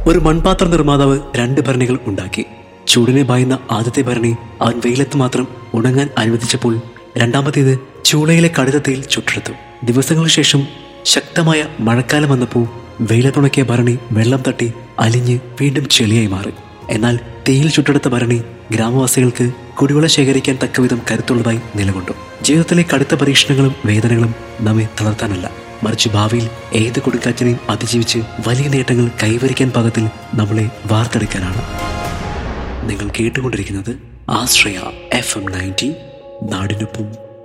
ഒരു മൺപാത്ര നിർമ്മാതാവ് രണ്ട് ഭരണികൾ ഉണ്ടാക്കി ചൂടിനെ ഭയന്ന ആദ്യത്തെ ഭരണി അവൻ വെയിലത്ത് മാത്രം ഉണങ്ങാൻ അനുവദിച്ചപ്പോൾ രണ്ടാമത്തേത് ചൂളയിലെ കടുത്ത തീയിൽ ചുട്ടെടുത്തു ദിവസങ്ങൾക്ക് ശേഷം ശക്തമായ മഴക്കാലം വന്നപ്പോൾ വെയിലത്തുണക്കിയ ഭരണി വെള്ളം തട്ടി അലിഞ്ഞ് വീണ്ടും ചെളിയായി മാറി എന്നാൽ തീയിൽ ചുട്ടെടുത്ത ഭരണി ഗ്രാമവാസികൾക്ക് കുടിവെള്ളം ശേഖരിക്കാൻ തക്കവിധം കരുത്തുള്ളതായി നിലകൊണ്ടു ജീവിതത്തിലെ കടുത്ത പരീക്ഷണങ്ങളും വേദനകളും നമ്മെ തളർത്താനല്ല മറിച്ച് ഭാവിയിൽ ഏത് കൊടുങ്കാറ്റിനെയും അതിജീവിച്ച് വലിയ നേട്ടങ്ങൾ കൈവരിക്കാൻ പാകത്തിൽ നമ്മളെ വാർത്തെടുക്കാനാണ് നിങ്ങൾ കേട്ടുകൊണ്ടിരിക്കുന്നത് ആശ്രയ എഫ് എം നയൻറ്റി നാടിനൊപ്പം